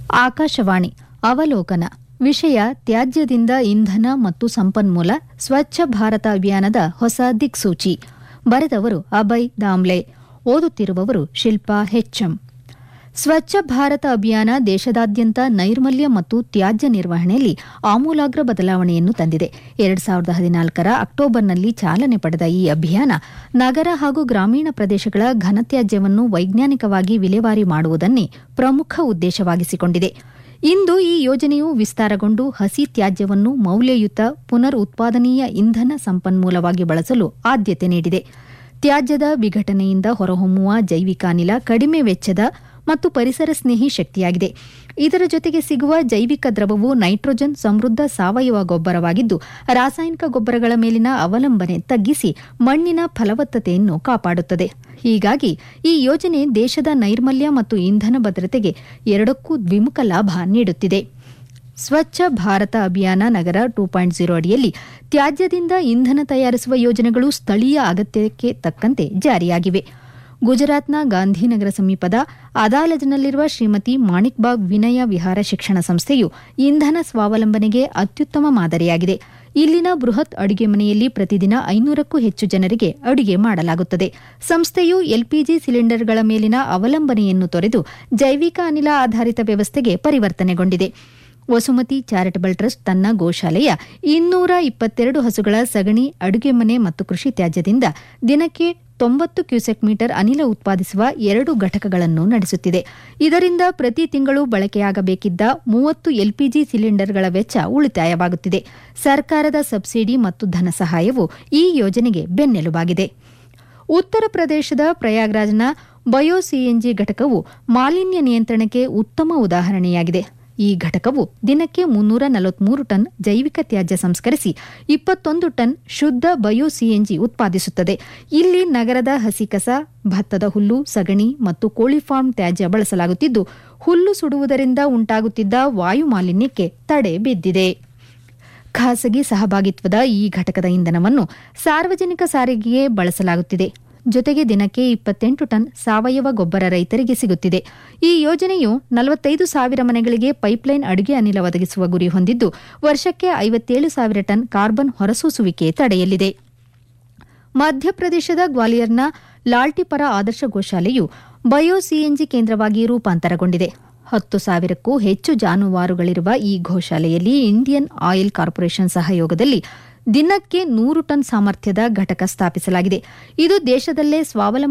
ಆಕಾಶವಾಣಿ ಅವಲೋಕನ ವಿಷಯ ತ್ಯಾಜ್ಯದಿಂದ ಇಂಧನ ಮತ್ತು ಸಂಪನ್ಮೂಲ ಸ್ವಚ್ಛ ಭಾರತ ಅಭಿಯಾನದ ಹೊಸ ದಿಕ್ಸೂಚಿ ಬರೆದವರು ಅಭಯ್ ದಾಮ್ಲೆ ಓದುತ್ತಿರುವವರು ಶಿಲ್ಪಾ ಹೆಚ್ಎಂ ಸ್ವಚ್ಛ ಭಾರತ ಅಭಿಯಾನ ದೇಶದಾದ್ಯಂತ ನೈರ್ಮಲ್ಯ ಮತ್ತು ತ್ಯಾಜ್ಯ ನಿರ್ವಹಣೆಯಲ್ಲಿ ಆಮೂಲಾಗ್ರ ಬದಲಾವಣೆಯನ್ನು ತಂದಿದೆ ಎರಡ್ ಸಾವಿರದ ಹದಿನಾಲ್ಕರ ಅಕ್ಟೋಬರ್ನಲ್ಲಿ ಚಾಲನೆ ಪಡೆದ ಈ ಅಭಿಯಾನ ನಗರ ಹಾಗೂ ಗ್ರಾಮೀಣ ಪ್ರದೇಶಗಳ ಘನತ್ಯಾಜ್ಯವನ್ನು ವೈಜ್ಞಾನಿಕವಾಗಿ ವಿಲೇವಾರಿ ಮಾಡುವುದನ್ನೇ ಪ್ರಮುಖ ಉದ್ದೇಶವಾಗಿಸಿಕೊಂಡಿದೆ ಇಂದು ಈ ಯೋಜನೆಯು ವಿಸ್ತಾರಗೊಂಡು ಹಸಿ ತ್ಯಾಜ್ಯವನ್ನು ಮೌಲ್ಯಯುತ ಪುನರ್ ಉತ್ಪಾದನೀಯ ಇಂಧನ ಸಂಪನ್ಮೂಲವಾಗಿ ಬಳಸಲು ಆದ್ಯತೆ ನೀಡಿದೆ ತ್ಯಾಜ್ಯದ ವಿಘಟನೆಯಿಂದ ಹೊರಹೊಮ್ಮುವ ಜೈವಿಕ ಅನಿಲ ಕಡಿಮೆ ವೆಚ್ಚದ ಮತ್ತು ಪರಿಸರ ಸ್ನೇಹಿ ಶಕ್ತಿಯಾಗಿದೆ ಇದರ ಜೊತೆಗೆ ಸಿಗುವ ಜೈವಿಕ ದ್ರವವು ನೈಟ್ರೋಜನ್ ಸಮೃದ್ಧ ಸಾವಯವ ಗೊಬ್ಬರವಾಗಿದ್ದು ರಾಸಾಯನಿಕ ಗೊಬ್ಬರಗಳ ಮೇಲಿನ ಅವಲಂಬನೆ ತಗ್ಗಿಸಿ ಮಣ್ಣಿನ ಫಲವತ್ತತೆಯನ್ನು ಕಾಪಾಡುತ್ತದೆ ಹೀಗಾಗಿ ಈ ಯೋಜನೆ ದೇಶದ ನೈರ್ಮಲ್ಯ ಮತ್ತು ಇಂಧನ ಭದ್ರತೆಗೆ ಎರಡಕ್ಕೂ ದ್ವಿಮುಖ ಲಾಭ ನೀಡುತ್ತಿದೆ ಸ್ವಚ್ಛ ಭಾರತ ಅಭಿಯಾನ ನಗರ ಟೂ ಪಾಯಿಂಟ್ ಜೀರೋ ಅಡಿಯಲ್ಲಿ ತ್ಯಾಜ್ಯದಿಂದ ಇಂಧನ ತಯಾರಿಸುವ ಯೋಜನೆಗಳು ಸ್ಥಳೀಯ ಅಗತ್ಯಕ್ಕೆ ತಕ್ಕಂತೆ ಜಾರಿಯಾಗಿವೆ ಗುಜರಾತ್ನ ಗಾಂಧಿನಗರ ಸಮೀಪದ ಅದಾಲಜ್ನಲ್ಲಿರುವ ಶ್ರೀಮತಿ ಮಾಣಿಕ್ಬಾಗ್ ವಿನಯ ವಿಹಾರ ಶಿಕ್ಷಣ ಸಂಸ್ಥೆಯು ಇಂಧನ ಸ್ವಾವಲಂಬನೆಗೆ ಅತ್ಯುತ್ತಮ ಮಾದರಿಯಾಗಿದೆ ಇಲ್ಲಿನ ಬೃಹತ್ ಅಡುಗೆ ಮನೆಯಲ್ಲಿ ಪ್ರತಿದಿನ ಐನೂರಕ್ಕೂ ಹೆಚ್ಚು ಜನರಿಗೆ ಅಡುಗೆ ಮಾಡಲಾಗುತ್ತದೆ ಸಂಸ್ಥೆಯು ಎಲ್ಪಿಜಿ ಸಿಲಿಂಡರ್ಗಳ ಮೇಲಿನ ಅವಲಂಬನೆಯನ್ನು ತೊರೆದು ಜೈವಿಕ ಅನಿಲ ಆಧಾರಿತ ವ್ಯವಸ್ಥೆಗೆ ಪರಿವರ್ತನೆಗೊಂಡಿದೆ ವಸುಮತಿ ಚಾರಿಟಬಲ್ ಟ್ರಸ್ಟ್ ತನ್ನ ಗೋಶಾಲೆಯ ಇನ್ನೂರ ಇಪ್ಪತ್ತೆರಡು ಹಸುಗಳ ಸಗಣಿ ಅಡುಗೆ ಮನೆ ಮತ್ತು ಕೃಷಿ ತ್ಯಾಜ್ಯದಿಂದ ದಿನಕ್ಕೆ ತೊಂಬತ್ತು ಕ್ಯೂಸೆಕ್ ಮೀಟರ್ ಅನಿಲ ಉತ್ಪಾದಿಸುವ ಎರಡು ಘಟಕಗಳನ್ನು ನಡೆಸುತ್ತಿದೆ ಇದರಿಂದ ಪ್ರತಿ ತಿಂಗಳು ಬಳಕೆಯಾಗಬೇಕಿದ್ದ ಮೂವತ್ತು ಎಲ್ಪಿಜಿ ಸಿಲಿಂಡರ್ಗಳ ವೆಚ್ಚ ಉಳಿತಾಯವಾಗುತ್ತಿದೆ ಸರ್ಕಾರದ ಸಬ್ಸಿಡಿ ಮತ್ತು ಧನ ಸಹಾಯವು ಈ ಯೋಜನೆಗೆ ಬೆನ್ನೆಲುಬಾಗಿದೆ ಉತ್ತರ ಪ್ರದೇಶದ ಪ್ರಯಾಗ್ರಾಜ್ನ ಬಯೋ ಸಿಎನ್ಜಿ ಘಟಕವು ಮಾಲಿನ್ಯ ನಿಯಂತ್ರಣಕ್ಕೆ ಉತ್ತಮ ಉದಾಹರಣೆಯಾಗಿದೆ ಈ ಘಟಕವು ದಿನಕ್ಕೆ ಮುನ್ನೂರ ನಲವತ್ಮೂರು ಟನ್ ಜೈವಿಕ ತ್ಯಾಜ್ಯ ಸಂಸ್ಕರಿಸಿ ಇಪ್ಪತ್ತೊಂದು ಟನ್ ಶುದ್ಧ ಬಯೋ ಸಿಎನ್ಜಿ ಉತ್ಪಾದಿಸುತ್ತದೆ ಇಲ್ಲಿ ನಗರದ ಹಸಿ ಕಸ ಭತ್ತದ ಹುಲ್ಲು ಸಗಣಿ ಮತ್ತು ಕೋಳಿ ಫಾರ್ಮ್ ತ್ಯಾಜ್ಯ ಬಳಸಲಾಗುತ್ತಿದ್ದು ಹುಲ್ಲು ಸುಡುವುದರಿಂದ ಉಂಟಾಗುತ್ತಿದ್ದ ವಾಯು ಮಾಲಿನ್ಯಕ್ಕೆ ತಡೆ ಬಿದ್ದಿದೆ ಖಾಸಗಿ ಸಹಭಾಗಿತ್ವದ ಈ ಘಟಕದ ಇಂಧನವನ್ನು ಸಾರ್ವಜನಿಕ ಸಾರಿಗೆಗೆ ಬಳಸಲಾಗುತ್ತಿದೆ ಜೊತೆಗೆ ದಿನಕ್ಕೆ ಇಪ್ಪತ್ತೆಂಟು ಟನ್ ಸಾವಯವ ಗೊಬ್ಬರ ರೈತರಿಗೆ ಸಿಗುತ್ತಿದೆ ಈ ಯೋಜನೆಯು ನಲವತ್ತೈದು ಸಾವಿರ ಮನೆಗಳಿಗೆ ಪೈಪ್ಲೈನ್ ಅಡುಗೆ ಅನಿಲ ಒದಗಿಸುವ ಗುರಿ ಹೊಂದಿದ್ದು ವರ್ಷಕ್ಕೆ ಐವತ್ತೇಳು ಸಾವಿರ ಟನ್ ಕಾರ್ಬನ್ ಹೊರಸೂಸುವಿಕೆ ತಡೆಯಲಿದೆ ಮಧ್ಯಪ್ರದೇಶದ ಗ್ವಾಲಿಯರ್ನ ಲಾಲ್ಟಿಪರ ಆದರ್ಶ ಗೋಶಾಲೆಯು ಬಯೋ ಸಿಎನ್ಜಿ ಕೇಂದ್ರವಾಗಿ ರೂಪಾಂತರಗೊಂಡಿದೆ ಹತ್ತು ಸಾವಿರಕ್ಕೂ ಹೆಚ್ಚು ಜಾನುವಾರುಗಳಿರುವ ಈ ಗೋಶಾಲೆಯಲ್ಲಿ ಇಂಡಿಯನ್ ಆಯಿಲ್ ಕಾರ್ಪೊರೇಷನ್ ಸಹಯೋಗದಲ್ಲಿ ದಿನಕ್ಕೆ ನೂರು ಟನ್ ಸಾಮರ್ಥ್ಯದ ಘಟಕ ಸ್ಥಾಪಿಸಲಾಗಿದೆ ಇದು ದೇಶದಲ್ಲೇ ಸ್ವಾವಲಂಬಿ